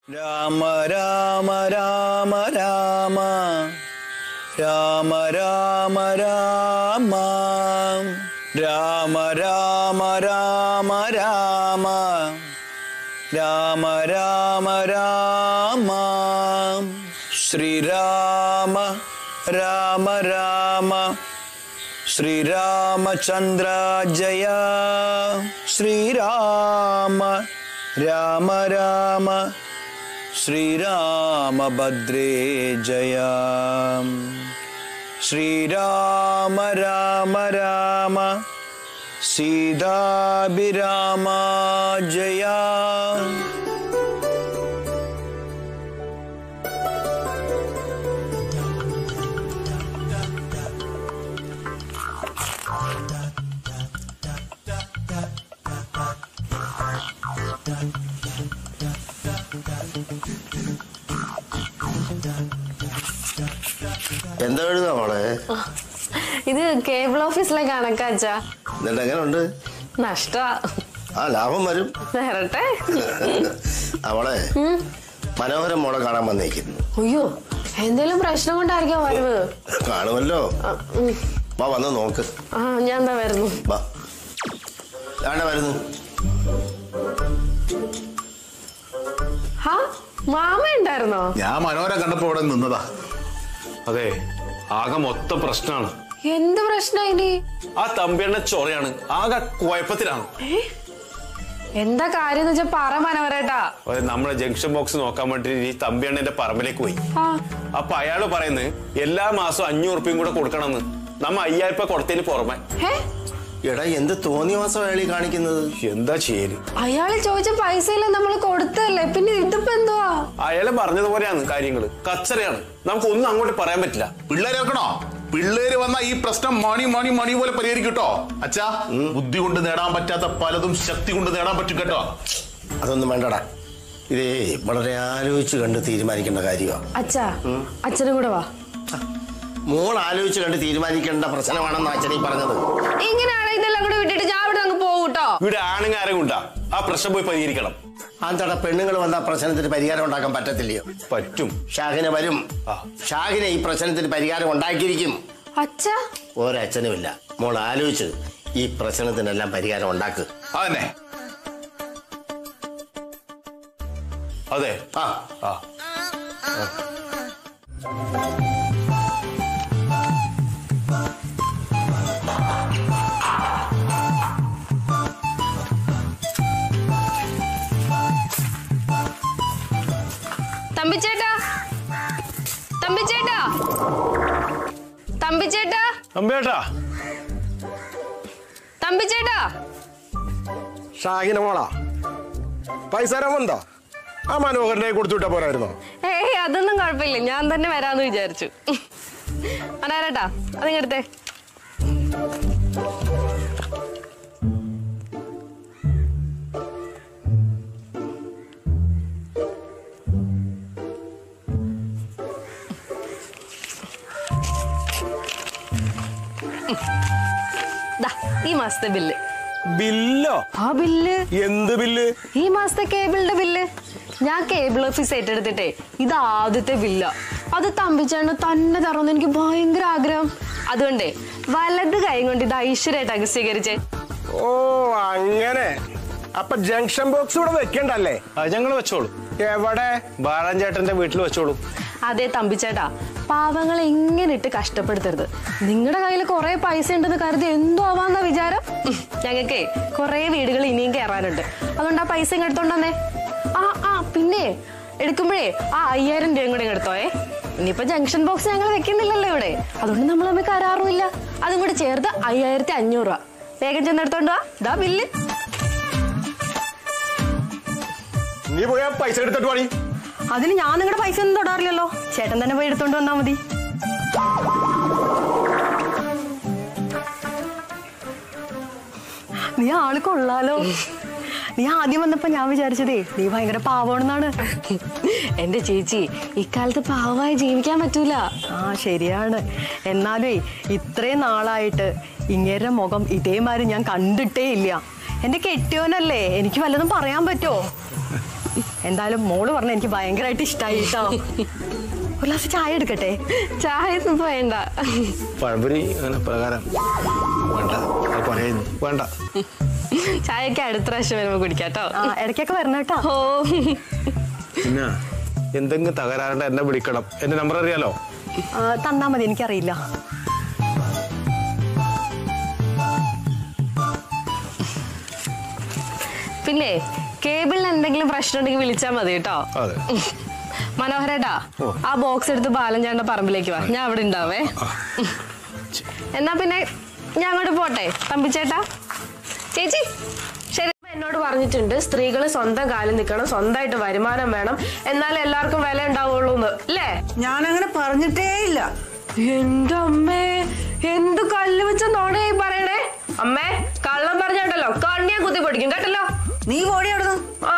രാമ രാമ രാമ രാമ രാമ രാമ രാമ രാമ രാമ രാമ രാമ രാമ രാമ രാമ ശ്രീരാമ രാമ രാമ ശ്രീരാമചന്ദ്ര ജയ ശ്രീരാമ രാമ രാമ ശ്രീരാമഭദ്രേ ജയ ശ്രീരാമ രാമ രാമ സീതാഭിരാമ ജയ എന്താ എഴുതാ മോളെ ഇത് കേബിൾ ഓഫീസിലെ കണക്കാച്ചാ എന്നിട്ട് എങ്ങനെയുണ്ട് നഷ്ട ആ ലാഭം വരും വരട്ടെ അവളെ മനോഹരം മോളെ കാണാൻ വന്നേക്കുന്നു അയ്യോ എന്തേലും പ്രശ്നം കൊണ്ടായിരിക്കാം വരവ് കാണുമല്ലോ ആ, ഉം. വാ വന്ന് നോക്ക് ആ ഞാൻ എന്താ വരുന്നു വാ വേണ്ട വരുന്നു ഹാ മാമ ഉണ്ടായിരുന്നോ ഞാൻ മനോഹരം കണ്ടപ്പോ ഇവിടെ നിന്നതാ അതെ ആകെ മൊത്തം പ്രശ്നമാണ് എന്ത് പ്രശ്നം ഇനി ആ തമ്പിയുടെ ചൊറയാണ് ആകെ കുഴപ്പത്തിലാണ് എന്താ കാര്യം എന്ന് വെച്ചാ പറ മനോഹരേട്ടാ അതെ, നമ്മളെ ജംഗ്ഷൻ ബോക്സ് നോക്കാൻ വേണ്ടി ഈ തമ്പിയണ്ണന്റെ പറമ്പിലേക്ക് പോയി ആ അപ്പൊ അയാള് പറയുന്നത് എല്ലാ മാസവും അഞ്ഞൂറ് ഉറുപ്പിയും കൂടെ കൊടുക്കണമെന്ന് നമ്മ അയ്യായിരം രൂപ കൊടുത്തതിന് പുറമെ ഹേ എടാ എന്ത് തോന്നിയ മാസം അയാളീ കാണിക്കുന്നത് എന്താ ചെയ്യല് അയാള് ചോദിച്ച പൈസയില്ല നമ്മൾ കൊടുത്തല്ലേ പിന്നെ ഇതിപ്പോ എന്തുവാ അയാള് പറഞ്ഞതുപോലെയാണ് കാര്യങ്ങള് കച്ചറയാണ് നമുക്ക് ഒന്നും അങ്ങോട്ട് പറയാൻ പറ്റില്ല പിള്ളേരെ വെക്കണോ പിള്ളേര് വന്ന ഈ പ്രശ്നം മണി മണി മണി പോലെ പരിഹരിക്കും കേട്ടോ അച്ഛാ ബുദ്ധി കൊണ്ട് നേടാൻ പറ്റാത്ത പലതും ശക്തി കൊണ്ട് നേടാൻ പറ്റും കേട്ടോ അതൊന്നും വേണ്ടടാ ഇതേ വളരെ ആലോചിച്ച് കണ്ട് തീരുമാനിക്കേണ്ട കാര്യമാണ് അച്ഛാ അച്ഛനും കൂടെ വാ മോൾ ആലോചിച്ച് കണ്ട് തീരുമാനിക്കേണ്ട പ്രശ്നമാണെന്ന് അച്ഛനീ പറഞ്ഞത് ഇങ്ങനെയാണ് ഇതെല്ലാം കൂടെ വിട്ടിട്ട് ഞാൻ ഇവിടെ അങ്ങ് പോകൂട്ടോ ഇവിടെ ആണുങ്ങാരെ കൊണ്ടാ ആ പ്രശ്നം പോയി പരിഹരിക്കണം അന്തട പെണ്ണുങ്ങൾ വന്ന പ്രശ്നത്തിന് പരിഹാരം ഉണ്ടാക്കാൻ പറ്റത്തില്ലയോ പറ്റും ഷാഹിന വരും ആ. ഷാഹിന ഈ പ്രശ്നത്തിന് പരിഹാരം ഉണ്ടാക്കിയിരിക്കും അച്ഛാ ഒരച്ഛനുമില്ല മോൾ ആലോചിച്ച് ഈ പ്രശ്നത്തിനെല്ലാം പരിഹാരം ഉണ്ടാക്ക് അതന്നെ അതെ ആ ആ തമ്പിച്ചേട്ടാ തമ്പിച്ചേട്ടാ തമ്പിച്ചേട്ടാ തമ്പിയേട്ടാ തമ്പിച്ചേട്ടാ ഷാഹിന മോളാ പൈസ തരാൻ വന്നോ ആ മനോഹരനെ കൊടുത്തു വിട്ടാ പോരായിരുന്നോ ഏയ് അതൊന്നും കുഴപ്പമില്ല ഞാൻ തന്നെ വരാന്ന് വിചാരിച്ചു അനാരേട്ടാ അതിങ്ങടുത്തേ ദാ, ഈ മാസത്തെ ബില്ല് ബില്ലോ ആ ബില്ല് എന്ത് ബില്ല് ഈ മാസത്തെ കേബിളിന്റെ ബില്ല് ഞാൻ കേബിൾ ഓഫീസ് ഏറ്റെടുത്തിട്ടേ ഇത് ആദ്യത്തെ ബില്ല അത് തമ്പിച്ചേണ് തന്നെ തറന്ന് എനിക്ക് ഭയങ്കര ആഗ്രഹം അതുകൊണ്ടേ വലത് കൈ കൊണ്ട് ഇത് ഐശ്വര്യമായിട്ടൊക്കെ സ്വീകരിച്ചേ ഓ അങ്ങനെ അപ്പൊ ജംഗ്ഷൻ ബോക്സ് ഇവിടെ വെക്കണ്ടല്ലേ അത് ഞങ്ങൾ വെച്ചോളൂ എവിടെ ബാലൻ ചേട്ടന്റെ വീട്ടിൽ വെച്ചോളൂ അതെ തമ്പിച്ചേട്ടാ പാവങ്ങളെ ഇങ്ങനെ ഇട്ട് കഷ്ടപ്പെടുത്തരുത് നിങ്ങളുടെ കയ്യിൽ കുറെ പൈസ ഉണ്ടെന്ന് കരുതി എന്തോ ആവാന്ന വിചാരം ഉം, ഞങ്ങൾക്കേ കുറെ വീടുകൾ ഇനിയും കയറാനുണ്ട് അതുകൊണ്ട് ആ പൈസ ഇങ്ങ് എടുത്തോണ്ടെന്നേ ആ ആ പിന്നെ എടുക്കുമ്പോഴേ ആ അയ്യായിരം രൂപയും കൂടെ ഇങ്ങ് എടുത്തോയേ ഇനിയിപ്പോ ജംഗ്ഷൻ ബോക്സ് ഞങ്ങൾ വെക്കുന്നില്ലല്ലോ ഇവിടെ അതുകൊണ്ട് നമ്മൾ തമ്മിൽ കരാറുമില്ല അതും കൂടെ ചേർത്ത് അയ്യായിരത്തി അഞ്ഞൂറ് രൂപ വേഗം ചെന്നെടുത്തോണ്ട് വാ ഇതാ ബില്ല് നീ പോയാ പൈസ എടുത്തിട്ട് പണി അതിന് ഞാൻ നിങ്ങളുടെ പൈസ ഒന്നും തൊടാറില്ലല്ലോ ചേട്ടൻ തന്നെ പോയി എടുത്തോണ്ട് വന്നാ മതി നീ ആള് കൊള്ളാലോ നീ ആദ്യം വന്നപ്പോ ഞാൻ വിചാരിച്ചതേ നീ ഭയങ്കര പാവമാണെന്നാണ് എന്റെ ചേച്ചി ഇക്കാലത്ത് പാവമായി ജീവിക്കാൻ പറ്റൂല ആ ശരിയാണ് എന്നാലേ ഇത്രയും നാളായിട്ട് ഇങ്ങേരുടെ മുഖം ഇതേമാതിരി ഞാൻ കണ്ടിട്ടേ ഇല്ല എന്റെ കെട്ടിയോനല്ലേ എനിക്ക് വല്ലതും പറയാൻ പറ്റുമോ എന്തായാലും മോള് പറഞ്ഞ എനിക്ക് ഭയങ്കരമായിട്ട് ഇഷ്ടമായി കേട്ടോ ഒരു ഗ്ലാസ് ചായ എടുക്കട്ടെ ചായ ഒന്നും വേണ്ട പഴംപൊരി അങ്ങനെ പ്രകാരം വേണ്ട അത് പറയുന്നു വേണ്ട ചായയൊക്കെ അടുത്ത പ്രാവശ്യം വരുമ്പോ കുടിക്കാട്ടോ ആ ഇടയ്ക്കൊക്കെ വരണം കേട്ടോ ഓ പിന്നെ എന്തെങ്കിലും തകരാറുണ്ട് എന്നെ വിളിക്കണം എന്റെ നമ്പർ അറിയാലോ ആ, തന്നാ മതി എനിക്കറിയില്ല പിന്നെ കേബിളിന് എന്തെങ്കിലും പ്രശ്നം ഉണ്ടെങ്കിൽ വിളിച്ചാൽ മതി കേട്ടോ അതെ മനോഹരേട്ടാ ആ ബോക്സ് എടുത്ത് ബാലഞ്ചാണ്ട പറമ്പിലേക്ക് വാ ഞാൻ അവിടെ ഉണ്ടാവേ എന്നാ പിന്നെ ഞാൻ അങ്ങോട്ട് പോട്ടെ തമ്പിച്ചേട്ടാ ചേച്ചി ശരി അമ്മ എന്നോട് പറഞ്ഞിട്ടുണ്ട് സ്ത്രീകൾ സ്വന്തം കാലിൽ നിൽക്കണം സ്വന്തമായിട്ട് വരുമാനം വേണം എന്നാലേ എല്ലാവർക്കും വില ഉണ്ടാവുള്ളൂ എന്ന് അല്ലേ ഞാനങ്ങനെ പറഞ്ഞിട്ടേ ഇല്ല എന്റെ അമ്മേ എന്ത് കല്ല് വെച്ച നോണയായി പറയണേ അമ്മേ കള്ളം പറഞ്ഞോണ്ടല്ലോ കണ്ണിയാ കുത്തി പൊടിക്കും കേട്ടല്ലോ നീ പോടി അവിടുന്ന് ആ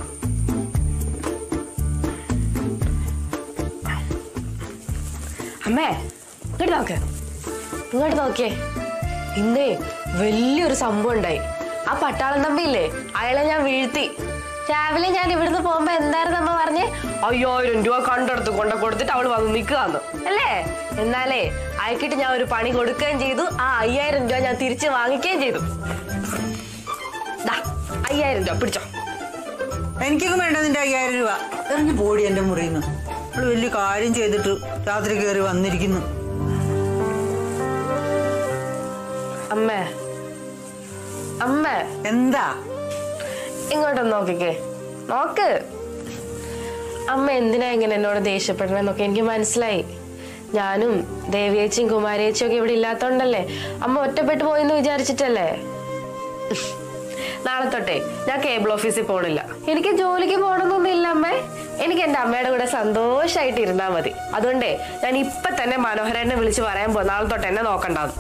അമ്മേ ഇങ്ങോട്ട് നോക്ക് ഇങ്ങോട്ട് നോക്കിയേ ഇന്നേ വലിയൊരു സംഭവം ഉണ്ടായി ആ പട്ടാളം തമ്പിയില്ലേ അയാളെ ഞാൻ വീഴ്ത്തി രാവിലെ ഞാൻ ഇവിടുന്ന് പോകുമ്പോ എന്തായിരുന്നു അമ്മ പറഞ്ഞേ അയ്യായിരം രൂപ കണ്ടെടുത്ത് കൊണ്ട കൊടുത്തിട്ട് അവള് വന്ന് നിൽക്കുകയെന്ന് അല്ലേ എന്നാലേ അയക്കിട്ട് ഞാൻ ഒരു പണി കൊടുക്കുകയും ചെയ്തു ആ അയ്യായിരം രൂപ ഞാൻ തിരിച്ച് വാങ്ങിക്കുകയും ചെയ്തു ദാ, അയ്യായിരം രൂപ പിടിച്ചോ എനിക്കൊക്കെ വേണ്ട നിന്റെ അയ്യായിരം രൂപ ഇറങ്ങി പോടി എന്റെ മുറിയിൽ നിന്ന് അവള് വലിയ കാര്യം ചെയ്തിട്ട് രാത്രി കയറി വന്നിരിക്കുന്നു അമ്മേ അമ്മേ എന്താ ഇങ്ങോട്ടൊന്ന് നോക്കിക്കേ നോക്ക് അമ്മ എന്തിനാ ഇങ്ങനെ എന്നോട് ദേഷ്യപ്പെടണെന്നൊക്കെ എനിക്ക് മനസ്സിലായി ഞാനും ദേവിയേച്ചിയും കുമാരേച്ചിയും ഒക്കെ ഇവിടെ ഇല്ലാത്തോണ്ടല്ലേ അമ്മ ഒറ്റപ്പെട്ടു പോയെന്ന് വിചാരിച്ചിട്ടല്ലേ നാളെ തൊട്ടേ ഞാൻ കേബിൾ ഓഫീസിൽ പോണില്ല എനിക്ക് ജോലിക്ക് പോകണമെന്നൊന്നും ഇല്ല അമ്മേ എനിക്ക് എന്റെ അമ്മയുടെ കൂടെ സന്തോഷമായിട്ട് ഇരുന്നാ മതി അതുകൊണ്ടേ ഞാൻ ഇപ്പൊ തന്നെ മനോഹരനെ വിളിച്ച് പറയാൻ പോ നാളെ തൊട്ട് എന്നെ നോക്കണ്ടാന്ന്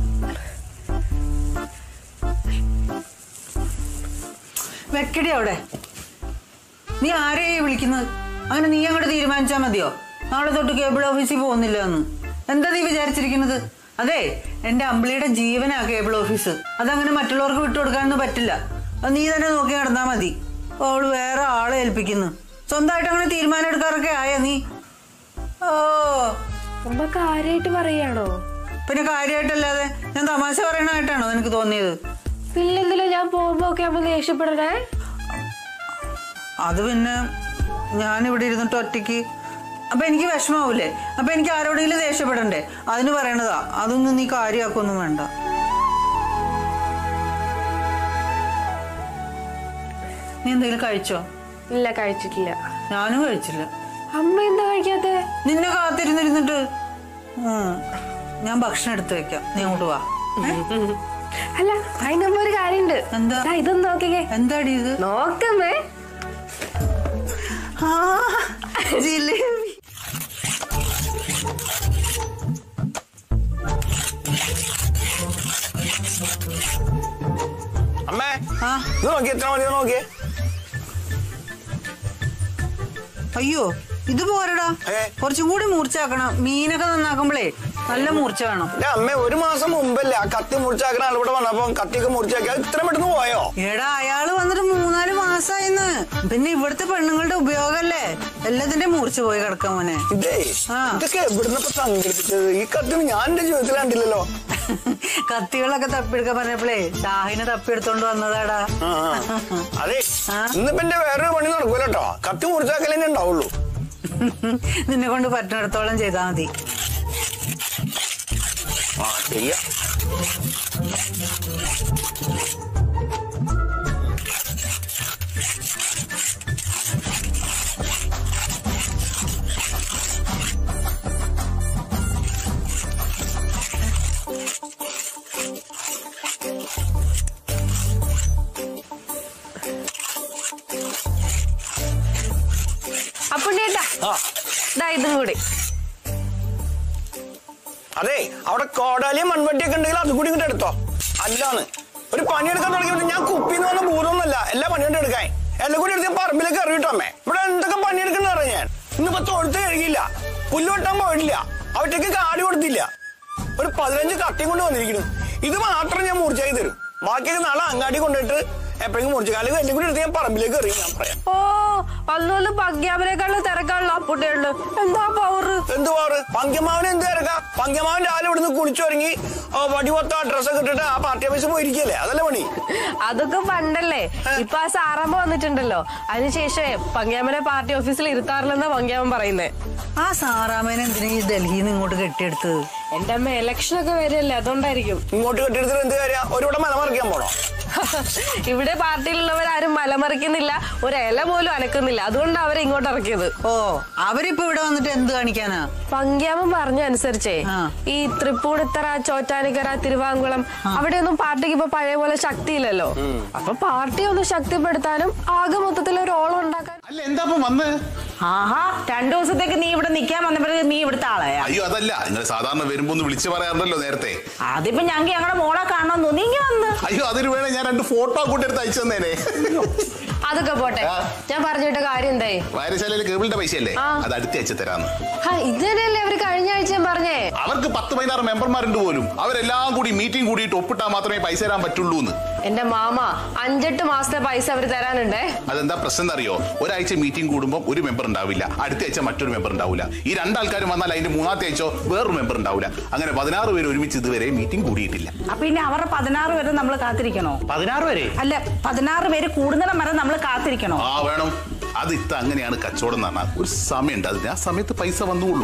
വെക്കടി അവിടെ നീ ആരെയാ ഈ വിളിക്കുന്നത് അങ്ങനെ നീ അങ്ങോട്ട് തീരുമാനിച്ചാ മതിയോ നാളെ തൊട്ട് കേബിൾ ഓഫീസിൽ പോകുന്നില്ല എന്ന് എന്താ നീ വിചാരിച്ചിരിക്കുന്നത് അതെ എന്റെ അമ്പിളിയുടെ ജീവനാ കേബിൾ ഓഫീസ് അതങ്ങനെ മറ്റുള്ളവർക്ക് വിട്ടുകൊടുക്കാനൊന്നും പറ്റില്ല അത് നീ തന്നെ നോക്കി നടന്നാ മതി അപ്പൊ അവള് വേറെ ആളെ ഏൽപ്പിക്കുന്നു സ്വന്തമായിട്ട് അങ്ങനെ തീരുമാനം എടുക്കാറൊക്കെ ആയ നീ ഓ അമ്മ കാര്യമായിട്ട് പറയാണോ പിന്നെ കാര്യമായിട്ടല്ലാതെ ഞാൻ തമാശ പറയണതായിട്ടാണോ നിനക്ക് തോന്നിയത് പിന്നെന്തിനാ ഞാൻ പോകുമ്പോ ഒക്കെ അമ്മ ദേഷ്യപ്പെടണേ അത് പിന്നെ ഞാനിവിടെ ഇരുന്നിട്ട് ഒറ്റയ്ക്ക് അപ്പൊ എനിക്ക് വിഷമാവൂലേ അപ്പൊ എനിക്ക് ആരോടെങ്കിലും ദേഷ്യപ്പെടണ്ടേ അതിന് പറയണതാ അതൊന്നും നീ കാര്യമാക്കൊന്നും വേണ്ട നീ എന്തെങ്കിലും കഴിച്ചോ ഇല്ല കഴിച്ചിട്ടില്ല ഞാനും കഴിച്ചില്ല അമ്മ എന്താ കഴിക്കാത്തെ നിന്നെ കാത്തിരുന്നിരുന്നിട്ട് ഉം. ഞാൻ ഭക്ഷണം എടുത്തു വെക്കാം നീ അങ്ങോട്ട് വാ ഏ? അല്ല അതിനമ്മ ഒരു കാര്യണ്ട് എന്താ? ദാ ഇതൊന്ന് നോക്കിക്കേ എന്താടി ഇത് നോക്കമ്മേ ആ ജിലേബി അമ്മേ ആ ഇത് നോക്കി എത്ര മതി നോക്കിയേ അയ്യോ ഇത് പോരടാ ഏ? കുറച്ചും കൂടി മൂർച്ചയാക്കണം മീനൊക്കെ നന്നാക്കുമ്പോഴേ നല്ല മൂർച്ച വേണം എന്റെ അമ്മ ഒരു മാസം മുമ്പല്ലേ ആ കത്തി മുറിച്ചാക്കണ ആൾ ഇവിടെ വന്നപ്പോ കത്തിയൊക്കെ മുറിച്ചാക്കി അത് ഇത്ര പെട്ടെന്ന് പോയോ എടാ അയാള് വന്നിട്ട് മൂന്നാല് മാസായിന്ന് പിന്നെ ഇവിടുത്തെ പെണ്ണുങ്ങളുടെ ഉപയോഗല്ലേ എല്ലാത്തിന്റെ മൂർച്ച പോയി കിടക്കാൻ മോനെ ഇതേ ആ. ഇതൊക്കെ എവിടുന്നപ്പോ സംഘടിപ്പിച്ചത് ഈ കത്തി ഞാൻ എന്റെ ജീവിതത്തിൽ കണ്ടില്ലല്ലോ കത്തികളൊക്കെ തപ്പിയെടുക്കാൻ പറഞ്ഞപ്പോഴേ ഷാഹിനെ തപ്പിയെടുത്തോണ്ട് വന്നതാടാ ആ, ആ. അതെ ആ. ഇന്നിപ്പോ എന്റെ വേറൊരു പണി നടക്കൂല കേട്ടോ കത്തി മുറിച്ചാക്കലേ ഉണ്ടാവുള്ളൂ നിന്നെ കൊണ്ട് പറ്റുന്നിടത്തോളം ചെയ്താൽ മതി ആ ചെയ്യാ അപ്പുണ്ണിയേട്ടാ ആ ദാ ഇതും കൂടി അതെ അവിടെ കോടാലിയും മൺവട്ടിയൊക്കെ ഉണ്ടെങ്കിൽ അത് കൂടി ഇങ്ങോട്ട് എടുത്തോ അല്ലാന്ന് ഒരു പണിയെടുക്കാൻ തുടങ്ങിയപ്പോൾ ഞാൻ കുപ്പിന്ന് വന്ന ഭൂതമൊന്നുമല്ല എല്ലാ പണിയോട്ട് എടുക്കാൻ എല്ലാം കൂടി എടുത്ത് ഞാൻ പറമ്പിലേക്ക് എറിയിട്ടോ അമ്മേ ഇവിടെ എന്തൊക്കെ പണിയെടുക്കണ അറിയാം ഞാൻ ഇന്നിപ്പോ തൊഴുത്ത് കഴുകിയില്ല പുല്ല് വെട്ടാൻ പോയിട്ടില്ല അവറ്റക്ക് കാടി കൊടുത്തില്ല ഒരു പതിനഞ്ച് കട്ടിയും കൊണ്ട് വന്നിരിക്കുന്നു ഇത് മാത്രം ഞാൻ മൂർച്ചയായി തരും ബാക്കിയൊക്കെ നാളെ അങ്ങാടി കൊണ്ടുപോയിട്ട് എപ്പോഴെങ്കിലും മുറിച്ചു കാലം എല്ലാം കൂടി എടുത്ത് ഞാൻ പറമ്പിലേക്ക് എറിയും ഞാൻ പറയാം ഓ അന്നൊന്ന് പഗ്യാമനേക്കാളും തിരക്കാണല്ലോ അപ്പുട്ടിയുള്ളു എന്താ പവറ് എന്ത് പാറ് പങ്കമാവൻ എന്ത് തിരക്കാം പങ്കമാവൻ രാവിലെ ഇവിടുന്ന് കുളിച്ചൊരുങ്ങി ആ, വടി മൊത്തം ഡ്രസ്സൊക്കെ ഇട്ടിട്ട് ആ പാർട്ടി ഓഫീസിൽ പോയിരിക്കല്ലേ അതല്ലേ പണി അതൊക്കെ പണ്ടല്ലേ ഇപ്പൊ ആ സാറമ്മ വന്നിട്ടുണ്ടല്ലോ അതിനുശേഷമേ പങ്ക്യാമനെ പാർട്ടി ഓഫീസിൽ ഇരുത്താറില്ലെന്നാ പങ്ക്യാമൻ പറയുന്നേ ആ സാറാമേനെ എന്തിനാ ഈ ഡൽഹിയിൽ നിന്ന് ഇങ്ങോട്ട് കെട്ടിയെടുത്തത് എന്റെ അമ്മ ഇലക്ഷൻ ഒക്കെ വരില്ലേ അതുകൊണ്ടായിരിക്കും ഇങ്ങോട്ട് കെട്ടിയെടുത്തിട്ട് എന്ത് കാര്യം ഒരുവിടെ മലമറിക്കാൻ പോണോ ഇവിടെ പാർട്ടിയിലുള്ളവരാരും മലമറിക്കുന്നില്ല ഒരു ഇല പോലും അനക്കുന്നില്ല അതുകൊണ്ടാണ് അവരെ ഇങ്ങോട്ട് ഇറക്കിയത് ഓ അവരിപ്പോ ഇവിടെ വന്നിട്ട് എന്ത് കാണിക്കാനാ പങ്ക്യാമൻ പറഞ്ഞ അനുസരിച്ചേ ആ. ഈ തൃപ്പൂണിത്തറ ചോറ്റാനിക്കര തിരുവാങ്കുളം അവിടെയൊന്നും പാർട്ടിക്ക് ഇപ്പൊ പഴയ പോലെ ശക്തിയില്ലല്ലോ അപ്പൊ പാർട്ടി ഒന്ന് ശക്തിപ്പെടുത്താനും ആകെ മൊത്തത്തിൽ ഒരു ഓളം ഉണ്ടാക്കാൻ അല്ല എന്താ ഇപ്പൊ വന്ന് ആഹാ രണ്ടു ദിവസത്തേക്ക് നീ ഇവിടെ നിക്കാൻ വന്നപ്പോഴേ നീ ഇവിടുത്തെ ആളായാ അയ്യോ അതല്ല നിങ്ങൾ സാധാരണ വരുമ്പോ ഒന്ന് വിളിച്ചു പറയാറുണ്ടല്ലോ നേരത്തെ അതിപ്പോ ഞങ്ങൾക്ക് ഞങ്ങളുടെ മോളെ കാണാൻ തോന്നി ഇങ്ങ് വന്ന് അയ്യോ അതിന് വേണേ ഞാൻ രണ്ട് ഫോട്ടോ കൂട്ടി എടുത്ത് അയച്ചു തന്നേനെ അതൊക്കെ പോട്ടെ ആ. ഞാൻ പറഞ്ഞിട്ട കാര്യം എന്തായി വായനശാലയിൽ കേബിളിന്റെ പൈസ അല്ലേ ആ. അത് അടുത്ത് അയച്ചു തരാന്ന് ഹാ, ഇത് തന്നെയല്ലേ അവര് കഴിഞ്ഞ ആഴ്ചയും പറഞ്ഞേ അവർക്ക് പത്ത് പതിനാറ് മെമ്പർമാരുണ്ട് പോലും അവരെല്ലാം കൂടി മീറ്റിംഗ് കൂടിയിട്ട് ഒപ്പിട്ടാൽ മാത്രമേ പൈസ തരാൻ പറ്റുള്ളൂ എന്ന് എന്റെ മാമ അഞ്ചെട്ട് മാസത്തെ പൈസ അവര് തരാനുണ്ടേ അതെന്താ പ്രശ്നം എന്നറിയോ ഒരാഴ്ച മീറ്റിംഗ് കൂടുമ്പോൾ ഒരു മെമ്പർ ഉണ്ടാവില്ല അടുത്ത ആഴ്ച മറ്റൊരു മെമ്പർ ഉണ്ടാവില്ല ഈ രണ്ടാൾക്കാരും വന്നാൽ അതിന്റെ മൂന്നാമത്തെ ആഴ്ച വേറൊരു മെമ്പർ ഉണ്ടാവില്ല അങ്ങനെ പതിനാറ് പേര് ഒരുമിച്ച് ഇതുവരെ മീറ്റിംഗ് കൂടിയിട്ടില്ല അപ്പൊ ഇനി അവരുടെ പതിനാറ് വരെ നമ്മൾ കാത്തിരിക്കണോ പതിനാറ് വരെ അല്ല പതിനാറ് പേര് കൂടുന്നിടം വരെ നമ്മൾ കാത്തിരിക്കണോ ആ വേണം അത് ഇത്ത അങ്ങനെയാണ് കച്ചവടം എന്ന് പറഞ്ഞാൽ ഒരു സമയമുണ്ട് അതിന് ആ സമയത്ത് പൈസ വന്നുള്ളൂ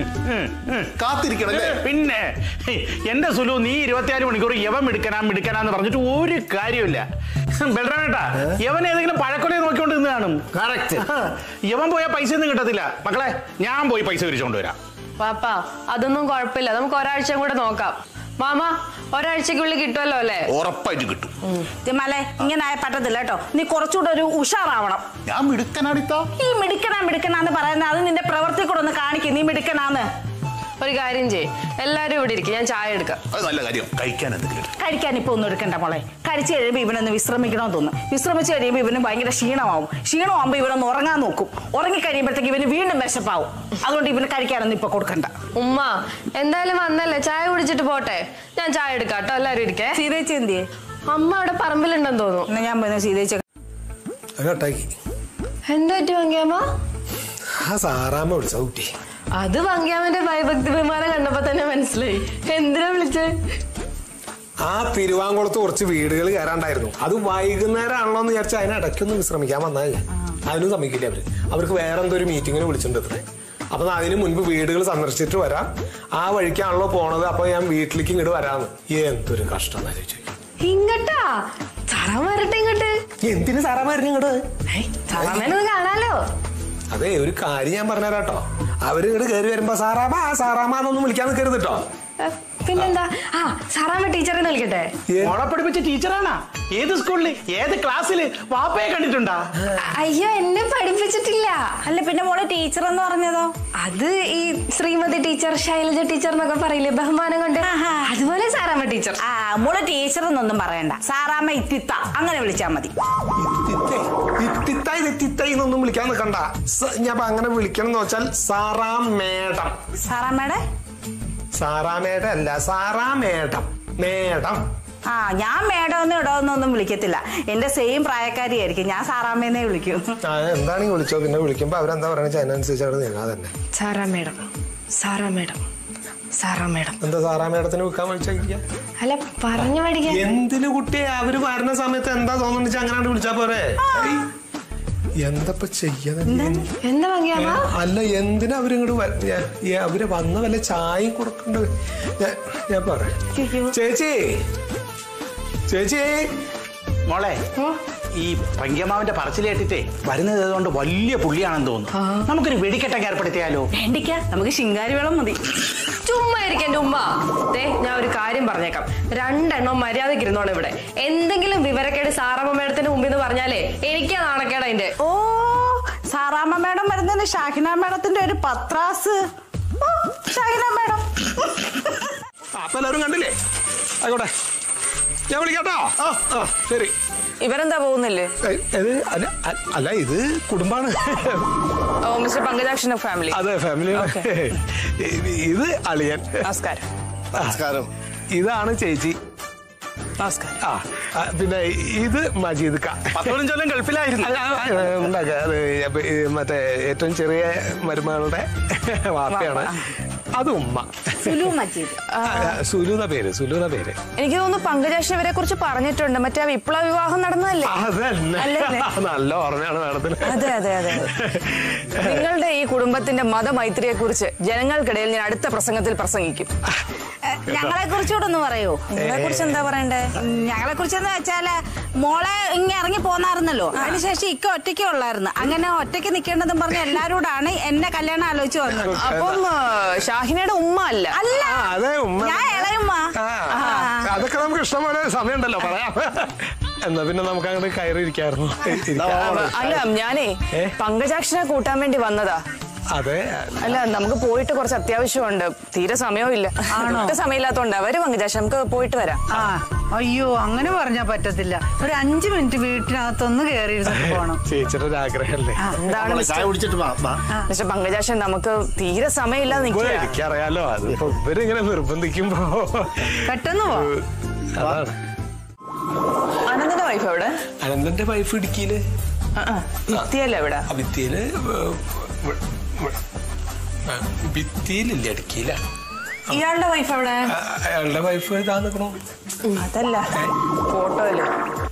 കാത്തിരിക്കണം അല്ലേ പിന്നെ എന്റെ സുലു നീ ഇരുപത്തിനാല് മണിക്കൂർ യവൻ മിടുക്കനാ മിടുക്കനാന്ന് പറഞ്ഞിട്ട് ഒരു കാര്യമില്ല ബലറാമേട്ടാ യവൻ ഏതെങ്കിലും പഴക്കൊലയെ നോക്കിക്കൊണ്ട് നിന്ന് കാണും കറക്റ്റ് യവൻ പോയാൽ പൈസ ഒന്നും കിട്ടത്തില്ല മക്കളെ ഞാൻ പോയി പൈസ പിരിച്ചുകൊണ്ട് വരാം പാപ്പ അതൊന്നും കുഴപ്പമില്ല നമുക്ക് ഒരാഴ്ചയും കൂടെ നോക്കാം മാമ ഒരാഴ്ചക്കുള്ളിൽ കിട്ടുമല്ലോ അല്ലേ ഉറപ്പായിട്ട് കിട്ടും തിമാലെ ഇങ്ങനെ ആയ പറ്റത്തില്ല കേട്ടോ നീ കുറച്ചുകൂടെ ഒരു ഉഷാറാവണം ഞാൻ മിടുക്കനാണിത്താ ഈ മിടുക്കനാ മിടുക്കനാന്ന് പറയുന്നത് അത് നിന്റെ പ്രവൃത്തി കൂടെ ഒന്ന് കാണിക്കും നീ മിടുക്കനാന്ന് ഒരു കാര്യം ചെയ് എല്ലാരും ഇവിടെ ഇരിക്കും ഞാൻ ചായ എടുക്കാം അത് നല്ല കാര്യം കഴിക്കാൻ എന്തെങ്കിലും എടുക്ക്. കഴിക്കാൻ ഇപ്പൊ ഒന്നും എടുക്കണ്ട മോളെ കഴിച്ചു കഴിയുമ്പോൾ ഇവനൊന്ന് വിശ്രമിക്കണമെന്ന് തോന്നും വിശ്രമിച്ച് കഴിയുമ്പോൾ ഇവന് ഭയങ്കര ക്ഷീണമാവും ക്ഷീണമാകുമ്പോൾ ഇവനൊന്ന് ഉറങ്ങാൻ നോക്കും ഉറങ്ങി കഴിയുമ്പോഴത്തേക്ക് ഇവന് വീണ്ടും വിശപ്പാവും അതുകൊണ്ട് ഇവന് കഴിക്കാനൊന്നും ഇപ്പൊ കൊടുക്കണ്ട ഉമ്മ എന്തായാലും വന്നല്ലേ ചായ കുടിച്ചിട്ട് പോട്ടെ ഞാൻ ചായ എടുക്കാം കേട്ടോ എല്ലാരും ഇരിക്കേ സീതേച്ചി എന്തിയെ അമ്മ അവിടെ പറമ്പിലുണ്ടെന്ന് തോന്നുന്നു എന്നാ ഞാൻ പോയി സീതേച്ചി അത് കട്ടാക്കി എന്താ പറ്റി വങ്കിയമ്മ ആ സാറാമ്മ വിളിച്ച കുട്ടി അത് വങ്കിയാമ്മന്റെ ഭയഭക്തി വിമാനം കണ്ടപ്പോ തന്നെ മനസ്സിലായി എന്തിനാ വിളിച്ചേ ആ തിരുവാങ്കുളത്ത് കുറച്ച് വീടുകൾ കയറാണ്ടായിരുന്നു അത് വൈകുന്നേരം ആണല്ലോ എന്ന് വിചാരിച്ചാൽ അതിനിടയ്ക്കൊന്ന് വിശ്രമിക്കാൻ വന്നാൽ ഞാൻ അതിനും സമ്മതിക്കില്ല അവര് അവർക്ക് വേറെ എന്തോ ഒരു മീറ്റിങ്ങിന് വിളിച്ചിട്ടുണ്ട് അത്രേ അപ്പൊ അതിന് മുൻപ് വീടുകൾ സന്ദർശിച്ചിട്ട് വരാം ആ വഴിക്കാണല്ലോ പോണത് അപ്പൊ ഞാൻ വീട്ടിലേക്ക് ഇങ്ങോട്ട് വരാന്ന് എന്തൊരു കഷ്ടം എന്ന് ആലോചിച്ച് നോക്ക്. ഇങ്ങട്ടാ ചറ വരട്ടെ ഇങ്ങോട്ട് എന്തിന് സാറാമായിരുന്നു ഇങ്ങോട്ട് ചറമേനൊന്ന് കാണാലോ അതെ ഒരു കാര്യം ഞാൻ പറഞ്ഞുതരാട്ടോ അവര് ഇങ്ങോട്ട് കയറി വരുമ്പോ സാറാമ ആ സാറാമ എന്നൊന്നും വിളിക്കാൻ നിൽക്കരുത് കേട്ടോ ഏ, പിന്നെന്താ ആ സാറാമ്മ ടീച്ചറെ വിളിക്കട്ടെ മോളെ പഠിപ്പിച്ച ടീച്ചറാണാ ഏത് സ്കൂളില് ഏത് ക്ലാസ്സില് വാപ്പയെ കണ്ടിട്ടുണ്ടാ അയ്യോ എന്നെ പഠിപ്പിച്ചിട്ടില്ല അല്ല പിന്നെ മോളെ ടീച്ചർ എന്ന് പറഞ്ഞതോ അത് ഈ ശ്രീമതി ടീച്ചർ ശൈലജ ടീച്ചർ എന്നൊക്കെ പറയില്ലേ ബഹുമാനം കൊണ്ട് അതുപോലെ സാറാമ്മ ടീച്ചർ ആ മോളെ ടീച്ചർ എന്നൊന്നും പറയണ്ട സാറാമ്മ ഇത്തിത്ത അങ്ങനെ വിളിച്ചാ മതി ഇത്തിത്തേ, ഇത്തിത്തായി തെറ്റിത്തായി എന്നൊന്നും വിളിക്കാൻ നിൽക്കണ്ട സ- ഞാൻ ഇപ്പൊ അങ്ങനെ വിളിക്കണം എന്ന് വെച്ചാൽ സാറാ മേഡം സാറാമ്മയുടെ സാറാ മേഡം അല്ല സാറാ മേഡം മേഡം ആ ഞാൻ മേഡമെന്നും ഇടമെന്നൊന്നും വിളിക്കത്തില്ല എന്റെ സെയിം പ്രായക്കാരിയായിരിക്കും ഞാൻ സാറാമ്മേന്നേ വിളിക്കും ആ എന്താണെങ്കിൽ വിളിച്ചോ പിന്നെ വിളിക്കുമ്പോ അവരെന്താ പറയണ അതിനനുസരിച്ച് അവിടെ നീങ്ങാ തന്നെ Sara madam Sara madam Sara madam എന്താ സാറാ മേഡത്തിന് വിൽക്കാൻ വിളിച്ചാ അല്ല പറഞ്ഞു പഠിക്കാൻ എന്തിനു കുട്ടിയെ അവര് വരുന്ന സമയത്ത് എന്താ തോന്നുന്നു അങ്ങനെ വിളിച്ചാ പോരെ എന്തപ്പ ചെയ്യാതെ എന്താ ഭംഗിയാമ്മ അല്ല എന്തിനാ അവരിങ്ങോട്ട് വ- ഞാൻ- ഞാൻ- അവര് വന്ന വല്ല ചായയും കൊടുക്കണ്ടത് ഞാൻ ഞാൻ പറയാം ചേച്ചി ചേച്ചി മോളെ ഈ പങ്ക്യമാവിന്റെ പറച്ചിൽ കേട്ടിട്ടേ വരുന്നത് കൊണ്ട് വലിയ പുള്ളിയാണെന്ന് തോന്നുന്നു നമുക്കൊരു വെടിക്കെട്ടൊക്കെ ഏർപ്പെടുത്തിയാലോ വേണ്ടിക്ക നമുക്ക് ശിങ്കാരി വെള്ളം മതി ചുമ്മാ ഇരിക്കും എന്റെ ഉമ്മ ദേ ഞാൻ ഒരു കാര്യം പറഞ്ഞേക്കാം രണ്ടെണ്ണം മര്യാദക്ക് ഇരുന്നോണം ഇവിടെ എന്തെങ്കിലും വിവരക്കേട് സാറമ്മ മേഡത്തിന്റെ മുമ്പിൽ നിന്ന് പറഞ്ഞാലേ എനിക്കാ നാണക്കേട് അതിന്റെ ഓ സാറാമ്മ മേഡം വരുന്നതിന് ഷാഹിന മേഡത്തിന്റെ ഒരു പത്രാസ് ഓ, ഷാഹിന മേഡം അപ്പൊ എല്ലാവരും കണ്ടില്ലേ ആയിക്കോട്ടെ ഞാൻ വിളിക്കാട്ടോ ആ ആ ശരി ഇവരെന്താ പോകുന്നില്ലേ ഏയ്, ഇത് അല്ല അ- അല്ല ഇത് കുടുംബാണ് ഓ മിസ്റ്റർ പങ്കജാക്ഷൻ ഫാമിലി അതെ ഫാമിലി ഇത് അളിയൻ നമസ്കാരം നമസ്കാരം ഇതാണ് ചേച്ചി നമസ്കാരം ആ ആ, പിന്നെ ഇത് മജീദ് ക പത്ത് പതിനഞ്ചോളം ഗൾഫിലായിരുന്നു അല്ല, ആ, ഉണ്ടാക്ക. അത് അപ്പൊ ഈ മറ്റേ ഏറ്റവും ചെറിയ മരുമകളുടെ വാപ്പയാണ് അത് ഉമ്മ സുലു മജീദ് ആ, സുലുന്ന പേര് സുലുന്ന പേര് എനിക്ക് തോന്നുന്നു പങ്കജാക്ഷൻ ഇവരെ കുറിച്ച് പറഞ്ഞിട്ടുണ്ട് മറ്റേ ആ വിപ്ലവ വിവാഹം നടന്നതല്ലേ അതന്നെ അല്ലല്ലേ? നല്ല ഓർമ്മയാണ് മാഡത്തിന് അതെ അതെ അതെ നിങ്ങളുടെ ഈ കുടുംബത്തിന്റെ മതമൈത്രിയെ കുറിച്ച് ജനങ്ങൾക്കിടയിൽ ഞാൻ അടുത്ത പ്രസംഗത്തിൽ പ്രസംഗിക്കും ഞങ്ങളെ കുറിച്ചുകൂടെ ഒന്ന് പറയോ നിങ്ങളെ കുറിച്ച് എന്താ പറയണ്ടേ ഞങ്ങളെ കുറിച്ചെന്ന് വെച്ചാല് മോളെ ഇങ്ങനെ ഇറങ്ങി പോന്നായിരുന്നല്ലോ അതിനുശേഷം ഇക്ക ഒറ്റയ്ക്ക് ഉള്ളായിരുന്നു അങ്ങനെ ഒറ്റയ്ക്ക് നിൽക്കേണ്ടതും പറഞ്ഞ് എല്ലാരോടാണ് എന്നെ കല്യാണം ആലോചിച്ച് വന്നത് അപ്പം ആ, ഷാഹിനയുടെ ഉമ്മ അല്ല അല്ല ആ, അതെ ഉമ്മ ഞാൻ ഇളയുമ്മ ആ, അതൊക്കെ നമുക്ക് ഇഷ്ടംപോലെ സമയമുണ്ടല്ലോ പറയാം എന്നാ പിന്നെ നമുക്ക് അങ്ങോട്ട് കയറി ഇരിക്കായിരുന്നു അല്ല ഞാനേ പങ്കജാക്ഷനെ കൂട്ടാൻ വേണ്ടി വന്നതാ അതെ അല്ല നമുക്ക് പോയിട്ട് കുറച്ച് അത്യാവശ്യമുണ്ട് തീരെ സമയവും ഇല്ല ഒട്ടും സമയമില്ലാത്തോണ്ട് അവര് പങ്കജാക്ഷൻ നമുക്ക് പോയിട്ട് വരാം ആ അയ്യോ അങ്ങനെ പറഞ്ഞാ പറ്റത്തില്ല ഒരു അഞ്ചു മിനിറ്റ് വീട്ടിനകത്തൊന്ന് കയറി ഇരുന്നിട്ട് പോണം ചേച്ചിയുടെ ഒരു ആഗ്രഹമല്ലേ എന്താണ് ചായ മിസ്റ്റർ കുടിച്ചിട്ട് വാ, വാ. മിസ്റ്റർ പങ്കജാക്ഷൻ നമുക്ക് തീരെ സമയമില്ലാതെ ഇപ്പൊ നിൽക്കുക എനിക്കറിയാലോ അത് ഇപ്പൊ ഇവരിങ്ങനെ നിർബന്ധിക്കുമ്പോ പെട്ടെന്ന് പോ അതാണ് അനന്തന്റെ വൈഫ് എവിടെ അനന്തന്റെ വൈഫ് ഇടുക്കിയില് ആ, ആ, ഭിത്തിയല്ല എവിടെ ആ ഭിത്തിയില് വ- വ- വ- ആ, ഭിത്തിയിലില്ല ഇടുക്കിയില ഇയാളുടെ വൈഫ് എവിടെ അയാളുടെ വൈഫ് ഇതാ നിക്കണോ അതല്ല ഫോട്ടോയില്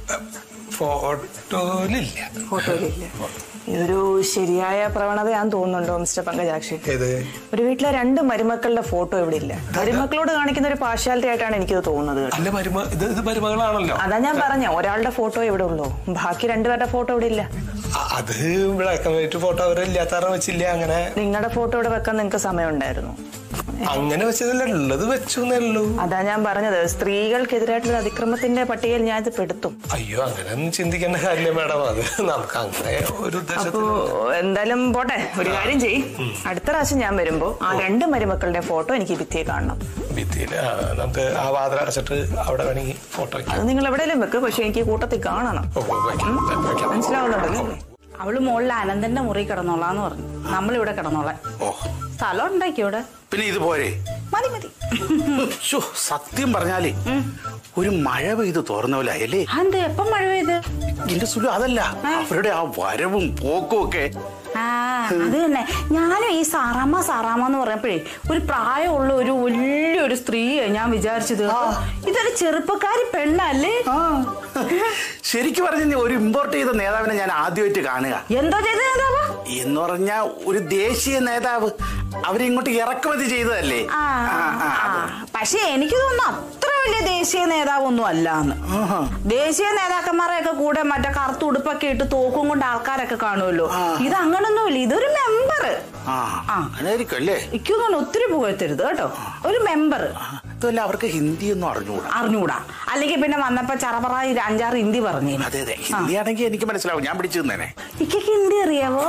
ഫോട്ടോയിലില്ല ഫോട്ടോയിലില്ല ഇതൊരു ശരിയായ പ്രവണതയാന്ന് തോന്നുന്നുണ്ടോ മിസ്റ്റർ പങ്കജാക്ഷി ഏത് ഒരു വീട്ടിലെ രണ്ട് മരുമക്കളുടെ ഫോട്ടോ ഇവിടെ ഇല്ല മരുമക്കളോട് കാണിക്കുന്ന ഒരു പാർഷ്യാലിറ്റി ആയിട്ടാണ് എനിക്കിത് തോന്നുന്നത് കേട്ടോ. അല്ല മരുമ ഇത് ഇത് മരുമകളാണല്ലോ അതാ ഞാൻ പറഞ്ഞ ഒരാളുടെ ഫോട്ടോ ഇവിടെ ഉള്ളൂ ബാക്കി രണ്ടുപേരുടെ ഫോട്ടോ ഇവിടെ ഇല്ല അ- അത് ബ്ലാക്ക് ആൻഡ് വൈറ്റ് ഫോട്ടോ അവരില്ലാത്ത കാരണം വെച്ചില്ല അങ്ങനെ നിങ്ങളുടെ ഫോട്ടോ ഇവിടെ വെക്കാൻ നിങ്ങൾക്ക് സമയമുണ്ടായിരുന്നു അങ്ങനെ വെച്ചതല്ല ഉള്ളത് വെച്ചു എന്നേ ഉള്ളൂ അതാ ഞാൻ പറഞ്ഞത് സ്ത്രീകൾക്കെതിരായിട്ടുള്ള അതിക്രമത്തിന്റെ പട്ടികയിൽ ഞാൻ ഇത് പെടുത്തും അയ്യോ അങ്ങനെ ഒന്നും ചിന്തിക്കേണ്ട കാര്യമില്ല മാഡം അത് നമുക്ക് അങ്ങനെ ഒരു അപ്പോ ഉദ്ദേശത്തിൽ എന്തായാലും പോട്ടെ ഒരു കാര്യം ചെയ് അടുത്ത പ്രാവശ്യം ഞാൻ വരുമ്പോ ആ രണ്ട് മരുമക്കളുടെ ഫോട്ടോ എനിക്ക് ഭിത്തിയെ കാണണം ഭിത്തിയിൽ നമുക്ക് ആ വാതിൽ അടച്ചിട്ട് അവിടെ വേണമെങ്കിൽ ഫോട്ടോ അത് നിങ്ങൾ എവിടെയെങ്കിലും വെക്ക് പക്ഷെ എനിക്ക് ഈ കൂട്ടത്തിൽ കാണണം മനസ്സിലാവുന്നുണ്ടല്ലോ അവള് മുകളിൽ അനന്തന്റെ മുറി കിടന്നോളാന്ന് പറഞ്ഞു നമ്മളിവിടെ കിടന്നോളാം സ്ഥലം ഉണ്ടാക്കി ഇവിടെ പിന്നെ ഇത് പോരെ മതി മതി ശ്ശോ, സത്യം പറഞ്ഞാലേ ഒരു മഴ പെയ്ത് തോർന്ന പോലെ അല്ലേ എന്ത് എപ്പം മഴ പെയ്ത് എന്റെ സുലു അതല്ല അവരുടെ ആ വരവും പോക്കും ഒക്കെ ആ അത് തന്നെ ഞാനും ഈ സാറാമ്മ സാറാമ്മ എന്ന് പറഞ്ഞപ്പോഴേ ഒരു പ്രായമുള്ള ഒരു വലിയൊരു സ്ത്രീയെ ഞാൻ വിചാരിച്ചത് ഇതൊരു ചെറുപ്പക്കാരി പെണ്ണല്ലേ ശരിക്കും പറഞ്ഞ ഒരു ഇമ്പോർട്ട് ചെയ്ത നേതാവിനെ ഞാൻ ആദ്യമായിട്ട് കാണുക എന്തോ ചെയ്ത നേതാവാ എന്ന് പറഞ്ഞ ഒരു ദേശീയ നേതാവ് അവരിങ്ങോട്ട് ഇറക്കുമതി ചെയ്തതല്ലേ ആ, ആ, പക്ഷെ എനിക്ക് തോന്നുന്നു അത്ര വലിയ ദേശീയ നേതാവൊന്നും അല്ലാന്ന് ദേശീയ നേതാക്കന്മാരെയൊക്കെ കൂടെ മറ്റേ കറുത്ത ഉടുപ്പൊക്കെ ഇട്ട് തോക്കും കൊണ്ട് ആൾക്കാരൊക്കെ കാണുമല്ലോ ഇത് അങ്ങനൊന്നുമില്ല ഇതൊരു മെമ്പർ ആ അങ്ങനെയായിരിക്കും അല്ലേ എനിക്ക് തോന്നുന്നു ഒത്തിരി പുകഴ്ത്തരുത് കേട്ടോ ഒരു മെമ്പർ അതുമല്ല അവർക്ക് ഹിന്ദിയൊന്നും അറിഞ്ഞുകൂടാ അറിഞ്ഞൂടാ അല്ലെങ്കിൽ പിന്നെ വന്നപ്പോ ചറപറ ഈ അഞ്ചാറ് ഹിന്ദി പറഞ്ഞു അതെ അതെ ഹിന്ദി ആണെങ്കിൽ എനിക്ക് മനസ്സിലാവും ഞാൻ പിടിച്ചു തന്നേനെ ഇക്ക് ഹിന്ദി അറിയാവോ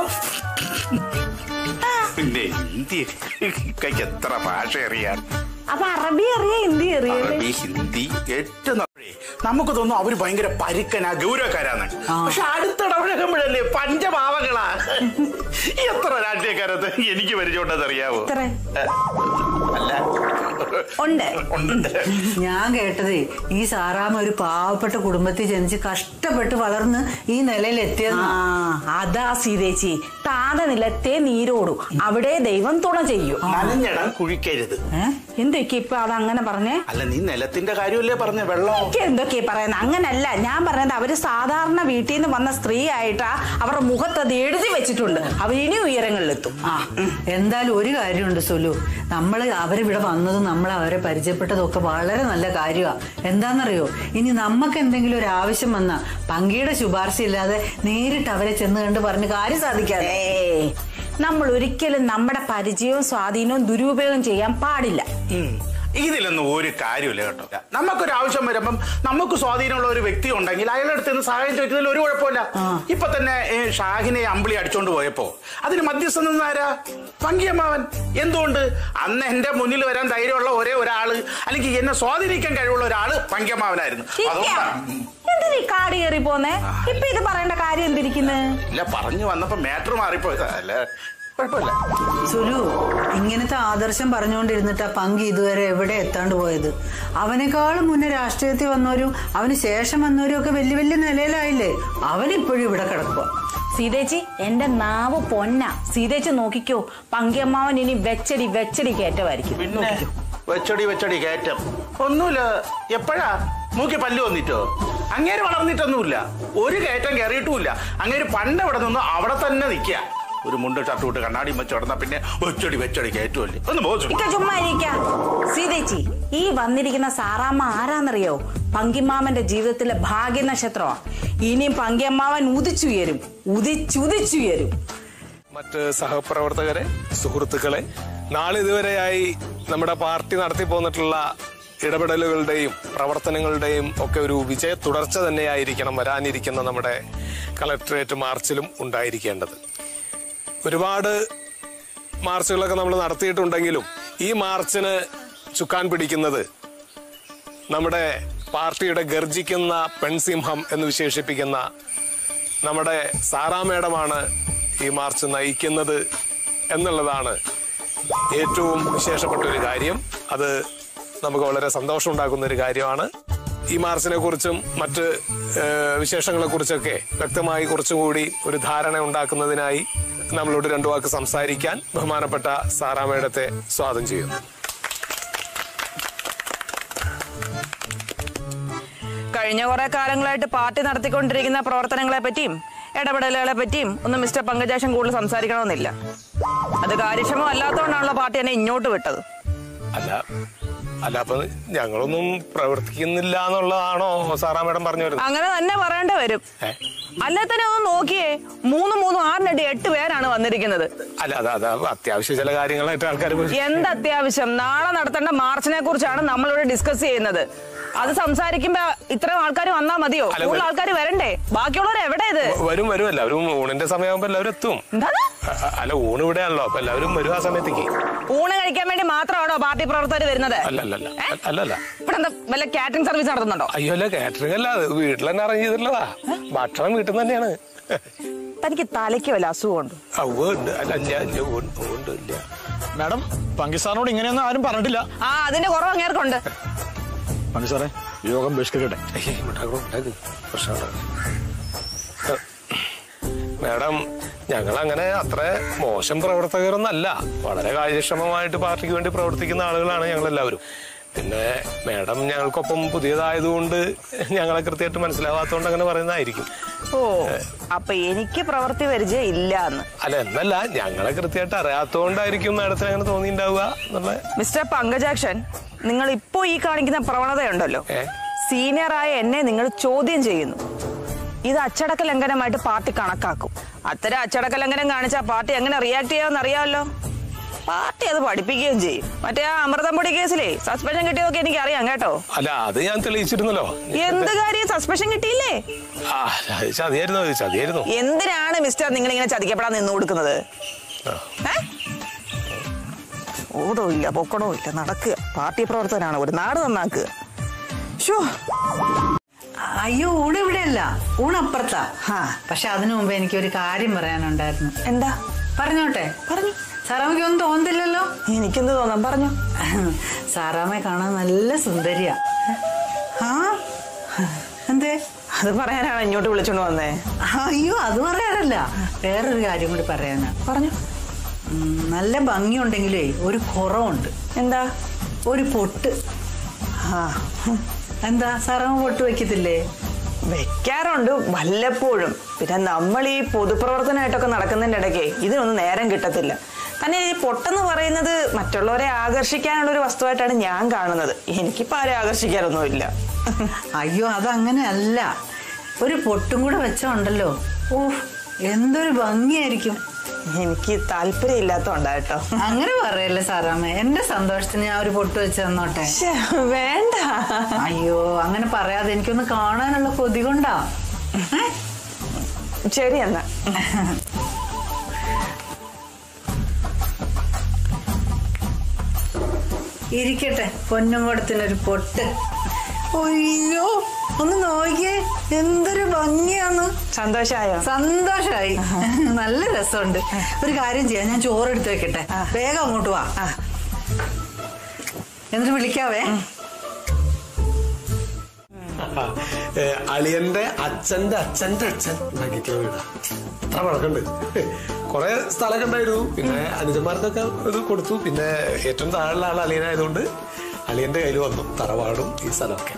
പിന്നെ ഹിന്ദി കൈക്ക് എത്ര ഭാഷ അറിയാം അപ്പൊ അറബി അറിയാ ഹിന്ദി അറിയാ അറബി ഹിന്ദി ഏറ്റവും നല്ലതേ. നമുക്ക് തോന്നും അവര് ഭയങ്കര പരുക്കനാ ഗൗരവക്കാരാന്ന് പക്ഷെ അടുത്തിടപഴകുമ്പോഴല്ലേ പഞ്ചഭാവങ്ങളാ എത്ര രാഷ്ട്രീയക്കാരത്ത് എനിക്ക് പരിചയമുണ്ടെന്ന് അറിയാവോ എത്ര? അല്ല ഉണ്ട് ഉണ്ട് ഞാൻ കേട്ടതേ ഈ സാറാമ്മ ഒരു പാവപ്പെട്ട കുടുംബത്തിൽ ജനിച്ച് കഷ്ടപ്പെട്ട് വളർന്ന് ഈ നിലയിൽ എത്തിയത് ആ അതാ സീതേച്ചി താത നിലത്തെ നീരോടും അവിടെ ദൈവം തുണ ചെയ്യൂ നനഞ്ഞിടം കുഴിക്കരുത് എന്തൊക്കെ ഇപ്പൊ അതങ്ങനെ പറഞ്ഞേ അല്ല നീ നിലത്തിന്റെ കാര്യമല്ലേ പറഞ്ഞ വെള്ളം എനിക്ക് എന്തൊക്കെയാ പറയുന്നത് അങ്ങനല്ല ഞാൻ പറയുന്നത് അവര് സാധാരണ വീട്ടിൽ നിന്ന് വന്ന സ്ത്രീ ആയിട്ടാ അവരുടെ മുഖത്ത് അത് എഴുതി വെച്ചിട്ടുണ്ട് അവർ ഇനി ഉയരങ്ങളിലെത്തും ആ എന്തായാലും ഒരു കാര്യമുണ്ട് സുലു നമ്മൾ അവരിവിടെ വന്നതും നമ്മൾ അവരെ പരിചയപ്പെട്ടതും ഒക്കെ വളരെ നല്ല കാര്യമാണ് എന്താണെന്നറിയോ ഇനി നമുക്ക് എന്തെങ്കിലും ഒരു ആവശ്യം വന്നാ പങ്കിയുടെ ശുപാർശ ഇല്ലാതെ നേരിട്ട് അവരെ ചെന്ന് കണ്ട് പറഞ്ഞ് കാര്യം സാധിക്കാതെ ഏയ്, നമ്മൾ ഒരിക്കലും നമ്മുടെ പരിചയവും സ്വാധീനവും ദുരുപയോഗം ചെയ്യാൻ പാടില്ല ഉം. ഇതിലൊന്നും ഒരു കാര്യമില്ല കേട്ടോ നമുക്കൊരു ആവശ്യം വരുമ്പം നമുക്ക് സ്വാധീനമുള്ള ഒരു വ്യക്തി ഉണ്ടെങ്കിൽ അയാളുടെ അടുത്ത് നിന്ന് സഹായം ചോദിക്കുന്നതിൽ ഒരു കുഴപ്പമില്ല ഇപ്പൊ തന്നെ ഏ, ഷാഹിനെ അമ്പിളി അടിച്ചോണ്ട് പോയപ്പോ അതിന് മധ്യസ്ഥം നിന്നാരാ പങ്കിയമ്മാവൻ എന്തുകൊണ്ട് അന്ന് എന്റെ മുന്നിൽ വരാൻ ധൈര്യമുള്ള ഒരേ ഒരാള് അല്ലെങ്കിൽ എന്നെ സ്വാധീനിക്കാൻ കഴിവുള്ള ഒരാള് പങ്കിയമ്മാവനായിരുന്നു അതുകൊണ്ടാണ് എന്തിനാ ഈ കാട് കയറി പോന്നേ ഇപ്പൊ ഇത് പറയേണ്ട കാര്യം എന്തിരിക്കുന്നത് ഇല്ല പറഞ്ഞു വന്നപ്പോ മാറ്റർ മാറിപ്പോയതാ അല്ല കുഴപ്പമില്ല സുലു ഇങ്ങനത്തെ ആദർശം പറഞ്ഞുകൊണ്ടിരുന്നിട്ട് ആ പങ്ക് ഇതുവരെ എവിടെ എത്താണ്ട് പോയത് അവനേക്കാളും മുന്നേ രാഷ്ട്രീയത്തിൽ വന്നവരും അവന് ശേഷം വന്നവരും ഒക്കെ വലിയ വലിയ നിലയിലായില്ലേ അവനിപ്പോഴും ഇവിടെ കിടക്കുക സീതേച്ചി എന്റെ നാവ് പൊന്ന സീതേച്ചി നോക്കിക്കോ പങ്കിയമ്മാവൻ ഇനി വെച്ചടി വെച്ചടി കയറ്റമായിരിക്കും പിന്നെ വെച്ചടി വെച്ചടി കയറ്റം ഒന്നുമില്ല എപ്പോഴാ മൂക്കി പല്ല് വന്നിട്ടോ അങ്ങേര് വളർന്നിട്ടൊന്നുമില്ല ഒരു കയറ്റം കയറിയിട്ടുമില്ല അങ്ങേര് പണ്ട് അവിടെ നിന്ന് അവിടെ തന്നെ നിൽക്കുക ഒരു മുണ്ട് ഷർട്ട് വിട്ട് കണ്ണാടി വെച്ച് കിടന്നാ പിന്നെ വെച്ചടി വെച്ചടി കയറ്റുമല്ലേ ഒന്ന് ബോധിച്ചു ഇക്ക ചുമ്മാ ഇരിക്ക സീതേച്ചി ഈ വന്നിരിക്കുന്ന സാറാമ്മ ആരാന്നറിയോ പങ്കിമാമന്റെ ജീവിതത്തിലെ ഭാഗ്യ നക്ഷത്രമാ ഇനിയും പങ്കിയമ്മാവൻ ഉദിച്ചുയരും ഉദിച്ചുദിച്ചുയരും മറ്റ് സഹപ്രവർത്തകരെ സുഹൃത്തുക്കളെ നാളിതുവരെയായി നമ്മുടെ പാർട്ടി നടത്തി പോന്നിട്ടുള്ള ഇടപെടലുകളുടെയും പ്രവർത്തനങ്ങളുടെയും ഒക്കെ ഒരു വിജയ തുടർച്ച തന്നെയായിരിക്കണം വരാനിരിക്കുന്ന നമ്മുടെ കളക്ടറേറ്റ് മാർച്ചിലും ഉണ്ടായിരിക്കേണ്ടത് ഒരുപാട് മാർച്ചുകളൊക്കെ നമ്മൾ നടത്തിയിട്ടുണ്ടെങ്കിലും ഈ മാർച്ചിന് ചുക്കാൻ പിടിക്കുന്നത് നമ്മുടെ പാർട്ടിയുടെ ഗർജിക്കുന്ന പെൺസിംഹം എന്ന് വിശേഷിപ്പിക്കുന്ന നമ്മുടെ സാറാ മേഡമാണ് ഈ മാർച്ച് നയിക്കുന്നത് എന്നുള്ളതാണ് ഏറ്റവും വിശേഷപ്പെട്ട ഒരു കാര്യം അത് നമുക്ക് വളരെ സന്തോഷം ഉണ്ടാക്കുന്ന ഒരു കാര്യമാണ് ഈ മാർച്ചിനെ കുറിച്ചും മറ്റ് ഏഹ്, വിശേഷങ്ങളെ കുറിച്ചൊക്കെ വ്യക്തമായി കുറച്ചും കൂടി ഒരു ധാരണ ഉണ്ടാക്കുന്നതിനായി നമ്മളോട് രണ്ടു വാക്ക് സംസാരിക്കാൻ ബഹുമാനപ്പെട്ട സാറാ മേഡത്തെ സ്വാഗതം ചെയ്യുന്നു കഴിഞ്ഞ കുറെ കാലങ്ങളായിട്ട് പാർട്ടി നടത്തിക്കൊണ്ടിരിക്കുന്ന പ്രവർത്തനങ്ങളെ പറ്റിയും ഇടപെടലുകളെ പറ്റിയും ഒന്നും മിസ്റ്റർ പങ്കജാഷൻ കൂടുതൽ സംസാരിക്കണമെന്നില്ല അത് കാര്യക്ഷമം അല്ലാത്തതുകൊണ്ടാണല്ലോ പാർട്ടി എന്നെ ഇങ്ങോട്ട് വിട്ടത് അല്ല അല്ല അപ്പൊ ഞങ്ങളൊന്നും പ്രവർത്തിക്കുന്നില്ല എന്നുള്ളതാണോ സാറാ മേഡം പറഞ്ഞു വരുന്നത് അങ്ങനെ തന്നെ പറയേണ്ടി വരും ഏ? അല്ലെ തന്നെ ഒന്ന് നോക്കിയേ മൂന്ന് മൂന്നും ആറിനടി എട്ട് പേരാണ് വന്നിരിക്കുന്നത് അല്ല അത് അത് അത്യാവശ്യ ചില കാര്യങ്ങളായിട്ട് ആൾക്കാർ എന്ത് അത്യാവശ്യം നാളെ നടത്തേണ്ട മാർച്ചിനെ കുറിച്ചാണ് നമ്മളിവിടെ ഡിസ്കസ് ചെയ്യുന്നത് അത് സംസാരിക്കുമ്പോ ഇത്രയും ആൾക്കാർ വന്നാ മതിയോ അല്ല, കൂടുതൽ ആൾക്കാർ വരണ്ടേ ബാക്കിയുള്ളവർ എവിടെ ഇത് വരും വരും എല്ലാവരും ഊണിന്റെ സമയമാകുമ്പോ എല്ലാവരും എത്തും എന്താണ് അ- അ- അല്ല ഊണ് ഇവിടെയാണല്ലോ അപ്പൊ എല്ലാവരും വരും ആ സമയത്തേക്ക് ഊണ് കഴിക്കാൻ വേണ്ടി മാത്രമാണോ പാർട്ടി പ്രവർത്തകർ വരുന്നത് അല്ല അല്ല അല്ല അല്ല അല്ല ഇവിടെ എന്താ വല്ല കാറ്ററിംഗ് സർവീസ് നടത്തുന്നുണ്ടോ അയ്യോ അല്ല കാറ്ററിംഗ് അല്ല അത് വീട്ടിൽ തന്നെ അറേഞ്ച് ചെയ്തിട്ടുള്ളതാ ഭക്ഷണം വീട്ടിൽ നിന്ന് തന്നെയാണ് തനിക്ക് തലയ്ക്ക് വല്ല അസുഖമുണ്ട് അവ ഉണ്ട് അല്ല ഇല്ല ഇല്ല ഉണ്ട് ഉണ്ട് ഇല്ല മാഡം പങ്കിസാറിനോട് ഇങ്ങനെയൊന്നും ആരും പറഞ്ഞിട്ടില്ല ആ അതിന്റെ കുറവ് അങ്ങേർക്കുണ്ട് പങ്കിസാറെ യോഗം ബഹിഷ്കരിക്കട്ടെ ഏയ്, ഉണ്ടാക്കണം, ഉണ്ടാക്ക്. പ്രശ്നമാണ്. ഏ, മാഡം ഞങ്ങൾ അങ്ങനെ അത്ര മോശം പ്രവർത്തകരൊന്നല്ല വളരെ കാര്യക്ഷമമായിട്ട് പാർട്ടിക്ക് വേണ്ടി പ്രവർത്തിക്കുന്ന ആളുകളാണ് ഞങ്ങൾ എല്ലാവരും പിന്നെ മാഡം ഞങ്ങൾക്കൊപ്പം പുതിയതായതുകൊണ്ട് ഞങ്ങളെ കൃത്യമായിട്ട് മനസ്സിലാവാത്തതുകൊണ്ട് അങ്ങനെ പറയുന്നതായിരിക്കും ഓ അപ്പൊ എനിക്ക് പ്രവൃത്തി പരിചയം ഇല്ല എന്ന് അല്ല എന്നല്ല ഞങ്ങളെ കൃത്യമായിട്ട് അറിയാത്തതുകൊണ്ടായിരിക്കും മാഡത്തിന് അങ്ങനെ തോന്നിയിട്ടുണ്ടാവുക എന്നുള്ള മിസ്റ്റർ പങ്കജാക്ഷൻ നിങ്ങൾ ഇപ്പോ ഈ കാണിക്കുന്ന പ്രവണതയുണ്ടല്ലോ ഏ? സീനിയറായ എന്നെ നിങ്ങൾ ചോദ്യം ചെയ്യുന്നു ഇത് അച്ചടക്ക ലംഘനമായിട്ട് പാർട്ടി കണക്കാക്കും അത്തരം അച്ചടക്ക ലംഘനം കാണിച്ചാൽ പാർട്ടി എങ്ങനെ റിയാക്ട് ചെയ്യാമെന്ന് അറിയാമല്ലോ പാർട്ടി അത് പഠിപ്പിക്കുകയും ചെയ്യും മറ്റേ ആ അമൃതം പൊടി കേസിലേ സസ്പെൻഷൻ കിട്ടിയതൊക്കെ എനിക്ക് അറിയാം കേട്ടോ അല്ല അത് ഞാൻ തെളിയിച്ചിരുന്നല്ലോ എന്ത് കാര്യം സസ്പെൻഷൻ കിട്ടിയില്ലേ ആ അത് ചതിയായിരുന്നു അത് ചതിയായിരുന്നു എന്തിനാണ് മിസ്റ്റർ നിങ്ങൾ ഇങ്ങനെ ചതിക്കപ്പെടാൻ നിന്ന് കൊടുക്കുന്നത് ആ. ഏ? ഓടോ ഇല്ല പൊക്കടോ ഇല്ല നടക്കുക പാർട്ടി പ്രവർത്തനാണ് ഒരു നാട് നന്നാക്കുക ഷോ അയ്യോ ഊണ് ഇവിടെയല്ല ഊണ് അപ്പുറത്താ ഹാ പക്ഷെ അതിനു മുമ്പ് എനിക്ക് ഒരു കാര്യം പറയാനുണ്ടായിരുന്നു എന്താ പറഞ്ഞോട്ടെ പറഞ്ഞു സാറാമ്മയ്ക്ക് ഒന്നും തോന്നുന്നില്ലല്ലോ എനിക്കെന്ത് തോന്നാം പറഞ്ഞു സാറാമ്മയെ കാണാൻ നല്ല സുന്ദരിയാ ആ എന്തേ അത് പറയാനാണ് ഇങ്ങോട്ട് വിളിച്ചോണ്ട് വന്നേ അയ്യോ അത് പറയാനല്ല വേറൊരു കാര്യം കൂടി പറയാനാ പറഞ്ഞു ഉം, നല്ല ഭംഗിയുണ്ടെങ്കിലേ ഒരു കുറവുണ്ട് എന്താ ഒരു പൊട്ട് ആ എന്താ സാറാമ്മ പൊട്ട് വെക്കത്തില്ലേ വെക്കാറുണ്ട് വല്ലപ്പോഴും പിന്നെ നമ്മൾ ഈ പൊതുപ്രവർത്തനമായിട്ടൊക്കെ നടക്കുന്നതിന്റെ ഇടയ്ക്ക് ഇതിനൊന്നും നേരം കിട്ടത്തില്ല തന്നെ ഈ പൊട്ടെന്ന് പറയുന്നത് മറ്റുള്ളവരെ ആകർഷിക്കാനുള്ള ഒരു വസ്തുവായിട്ടാണ് ഞാൻ കാണുന്നത് എനിക്കിപ്പോ ആരെ ആകർഷിക്കാനൊന്നുമില്ല അയ്യോ അതങ്ങനെ അല്ല ഒരു പൊട്ടും കൂടെ വെച്ചോണ്ടല്ലോ ഓ എന്തൊരു ഭംഗിയായിരിക്കും എനിക്ക് താല്പര്യം ഇല്ലാത്തോണ്ടാ കേട്ടോ അങ്ങനെ പറയല്ലേ സാറാമ്മ എന്റെ സന്തോഷത്തിന് ഞാൻ ഒരു പൊട്ട് വെച്ച് തന്നോട്ടെ ശ്ശെ, വേണ്ട അയ്യോ അങ്ങനെ പറയാതെ എനിക്കൊന്ന് കാണാനുള്ള കൊതി കൊണ്ടാ ഏ? ശരി എന്നാ ഇരിക്കട്ടെ പൊന്നും കൊടുത്തിനൊരു പൊട്ട് അയ്യോ ഒന്ന് നോക്കിയേ എന്തൊരു ഭംഗിയാന്ന് സന്തോഷായോ സന്തോഷമായി നല്ല രസമുണ്ട് ഒരു കാര്യം ചെയ്യാം ഞാൻ ചോറ് എടുത്ത് വെക്കട്ടെ വേഗം അങ്ങോട്ട് വാ എന്നിട്ട് വിളിക്കാവേ ഏ, അളിയന്റെ അച്ഛന്റെ അച്ഛന്റെ അച്ഛൻ ഉണ്ടാക്കിയിട്ടുള്ള വീടാ അത്ര വഴക്കുണ്ട് കുറെ സ്ഥലമൊക്കെ ഉണ്ടായിരുന്നു പിന്നെ അനുജന്മാർക്കൊക്കെ ഇത് കൊടുത്തു പിന്നെ ഏറ്റവും താഴെയുള്ള ആൾ അളിയനായതുകൊണ്ട് അളിയന്റെ കയ്യിൽ വന്നു തറവാടും ഈ സ്ഥലമൊക്കെ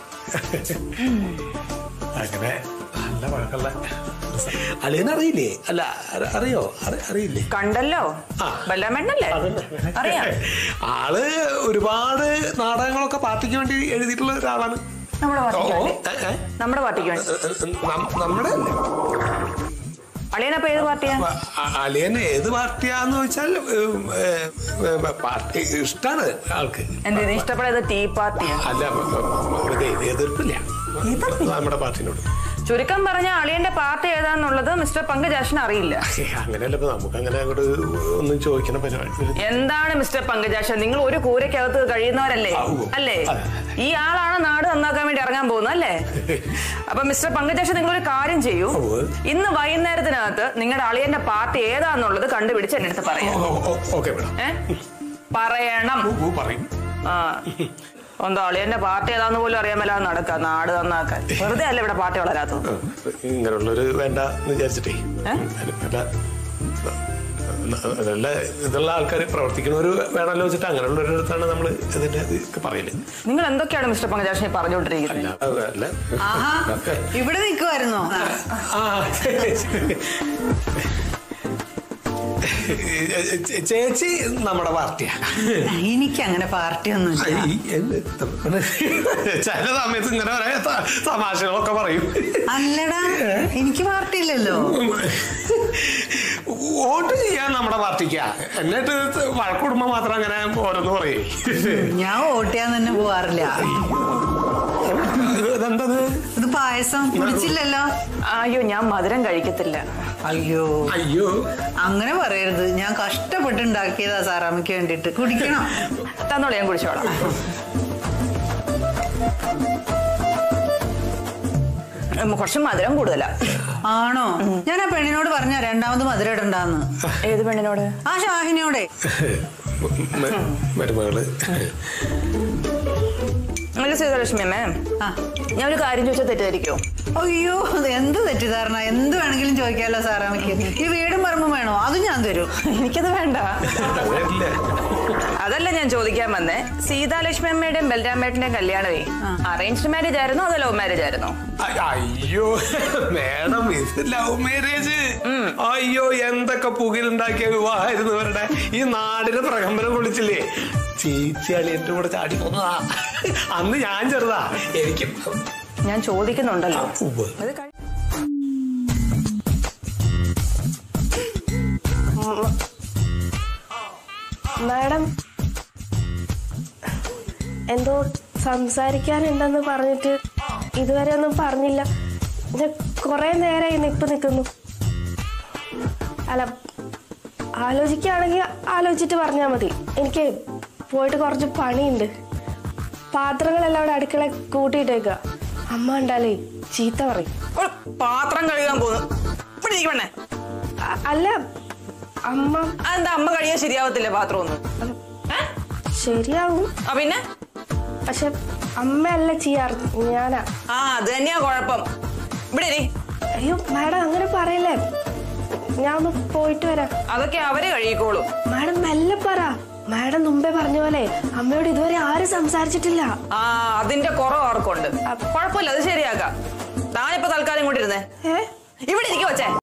അങ്ങനെ നല്ല വഴക്കുള്ള അളിയൻ അറിയില്ലേ അല്ല അറി- അറിയോ അറി- അറിയില്ലേ കണ്ടല്ലോ ബല്ലാമേണ്ണല്ലേ അറിയാം ആള് ഒരുപാട് നാടകങ്ങളൊക്കെ പാർട്ടിക്ക് വേണ്ടി എഴുതിയിട്ടുള്ള ഒരാളാണ് നമ്മുടെ പാർട്ടിക്ക് ഓ, വേണ്ടി ഏ, ഏ? നമ്മുടെ പാർട്ടിക്ക് വേണ്ടി നം- നമ്മുടെ അളിയനപ്പൊ ഏത് പാർട്ടിയാ അ- അളിയൻ ഏത് പാർട്ടിയാന്ന് വെച്ചാൽ ഉം, ഏ, ഏ, പാർട്ടി ഇഷ്ടാണ് ആൾക്ക് എന്ത് ഇഷ്ടപ്പെടുന്നത് ടീ പാർട്ടിയാ അല്ല ഇത് എതിർപ്പില്ല നമ്മുടെ പാർട്ടിനോട് ചുരുക്കം പറഞ്ഞ അളിയന്റെ പാർട്ടി ഏതാന്നുള്ളത് മിസ്റ്റർ പങ്കജാഷിന് അറിയില്ല അങ്ങനെയല്ല ഇപ്പൊ നമുക്ക് അങ്ങനെ അങ്ങോട്ട് ഒന്നും ചോദിക്കണ പരിപാടി എന്താണ് മിസ്റ്റർ പങ്കജാഷൻ നിങ്ങൾ ഒരു കൂരയ്ക്കകത്ത് കഴിയുന്നവരല്ലേ അല്ലേ ഈ ആളാണ് നാട് നന്നാക്കാൻ വേണ്ടി ഇറങ്ങാൻ പോകുന്നത് അല്ലേ അപ്പൊ മിസ്റ്റർ പങ്കജാഷൻ നിങ്ങൾ ഒരു കാര്യം ചെയ്യൂ ഇന്ന് വൈകുന്നേരത്തിനകത്ത് നിങ്ങളുടെ അളിയന്റെ പാർട്ടി ഏതാന്നുള്ളത് കണ്ടുപിടിച്ച് എന്റെ അടുത്ത് പറയാം ഓക്കെ മേഡം ഏ പറയണം പറയും ആ എന്താ അളിയന്റെ പാർട്ടി ഏതാന്ന് പോലും അറിയാൻ മേലാതെ നടക്കാം നാട് നന്നാക്കാൻ വെറുതെ അല്ല ഇവിടെ പാർട്ടി വളരാത്തത് ഇങ്ങനെയുള്ളൊരു വേണ്ട എന്ന് വിചാരിച്ചിട്ടേ അല്ല നല്ല ഇതുള്ള ആൾക്കാർ പ്രവർത്തിക്കുന്നവർ വേണമല്ലോ വെച്ചിട്ട് അങ്ങനെയുള്ളവരുടെ അടുത്താണ് നമ്മൾ ഇതിന്റെ ഇത് പറയല് നിങ്ങൾ എന്തൊക്കെയാണ് മിസ്റ്റർ പങ്കജാഷനെ പറഞ്ഞുകൊണ്ടിരിക്കുന്നത് അത് അല്ല ആഹാ ഒക്കെ. ഇവിടെ നിൽക്കുമായിരുന്നോ ആ ചേച്ചി നമ്മുടെ പാർട്ടിയാ എനിക്ക് അങ്ങനെ പാർട്ടി ഒന്നും ചില സമയത്ത് ഇങ്ങനെ ഒരേ ത- തമാശകളൊക്കെ പറയും അല്ലടാ എനിക്ക് പാർട്ടി ഇല്ലല്ലോ വോട്ട് ചെയ്യാൻ നമ്മുടെ പാർട്ടിക്കാ എന്നിട്ട് വഴക്കുടുമ്പോ മാത്രം അങ്ങനെ ഓരോന്ന് പറയും ഞാൻ വോട്ട് ചെയ്യാൻ തന്നെ പോവാറില്ല ഇതെന്തത് ഇത് പായസം കുടിച്ചില്ലല്ലോ അയ്യോ ഞാൻ മധുരം കഴിക്കത്തില്ല അയ്യോ അയ്യോ അങ്ങനെ പറയരുത് ഞാൻ കഷ്ടപ്പെട്ട് ഉണ്ടാക്കിയതാ സാറാമ്മയ്ക്ക് വേണ്ടിട്ട് കുടിക്കണം തന്നോളൂ ഞാൻ കുടിച്ചോളാം ഉം, കുറച്ച് മധുരം കൂടുതലാ ആണോ ഞാൻ ആ പെണ്ണിനോട് പറഞ്ഞ രണ്ടാമത് മധുരം ഇടണ്ടാന്ന് ഏത് പെണ്ണിനോട് ആ ഷാഹിനോടെ മ- മരുമകള് അല്ല സീതാലക്ഷ്മി അമ്മേ ഞാൻ ഒരു കാര്യം ചോദിച്ചാൽ തെറ്റിദ്ധരിക്കോ അയ്യോ ഇത് എന്ത് തെറ്റിദ്ധാരണ എന്ത് വേണമെങ്കിലും ചോദിക്കാലോ സാറാമ്മയ്ക്ക് ഈ വീടും പറമ്പും വേണോ അതും ഞാൻ തരും എനിക്കത് വേണ്ട അതല്ല ഞാൻ ചോദിക്കാൻ വന്നേ സീതാലക്ഷ്മി അമ്മയുടെയും ബലരാമേട്ടന്റെയും കല്യാണമേ അറേഞ്ച്ഡ് മാരേജ് ആയിരുന്നോ അതോ ലവ് മാരേജ് ആയിരുന്നോ അ- അയ്യോ മേഡം ഇത് ലവ് മാരേജ് അയ്യോ എന്തൊക്കെ പുകയിലുണ്ടാക്കിയ വിവാഹമായിരുന്നു ഇവരുടെ ഈ നാടിന് പ്രകമ്പനം കൊള്ളിച്ചില്ലേ ചേച്ചി അളിയന്റെ കൂടെ ചാടി പോന്നതാ അന്ന് ഞാൻ ചെറുതാ എനിക്ക് ഞാൻ ചോദിക്കുന്നുണ്ടല്ലോ ഉവ്വ്. അത് കഴി- മാഡം എന്തോ സംസാരിക്കാനുണ്ടെന്ന് പറഞ്ഞിട്ട് ഇതുവരെ ഒന്നും പറഞ്ഞില്ല ഞാൻ കുറെ നേരമായി നിപ്പ് നിൽക്കുന്നു അല്ല ആലോചിക്കുകയാണെങ്കിൽ ആലോചിച്ചിട്ട് പറഞ്ഞാൽ മതി എനിക്ക് പോയിട്ട് കുറച്ച് പണിയുണ്ട് പാത്രങ്ങളെല്ലാം അവിടെ അടുക്കള കൂട്ടിയിട്ടേക്കുക അമ്മ ഉണ്ടാലേ ചീത്ത പറയും ഒരു പാത്രം കഴുകാൻ പോന്നു ഇവിടെ ഇരിക്കണേ അ- അല്ല അമ്മ അതെന്താ അമ്മ കഴിയാൻ ശരിയാവത്തില്ല പാത്രം ഒന്നും ശരിയാവും ആ പിന്നെ പക്ഷെ അമ്മയല്ല ചെയ്യാറ് ഞാനാ ആ അത് തന്നെയാ കുഴപ്പം ഇവിടെ ഇരി. അയ്യോ മാഡം അങ്ങനെ പറയല്ലേ ഞാൻ ഒന്ന് പോയിട്ട് വരാം അതൊക്കെ അവര് കഴിയിക്കോളും മാഡം മെല്ലെ പറ മാഡം മുമ്പേ പറഞ്ഞ പോലെ അമ്മയോട് ഇതുവരെ ആരും സംസാരിച്ചിട്ടില്ല ആ അതിന്റെ കുറവ് അവർക്കുണ്ട് കുഴപ്പമില്ല അത് ശരിയാക്കാം താനിപ്പോ തൽക്കാലം കൊണ്ടിരുന്നേ ഇവിടെ ഇരിക്കും വച്ചേ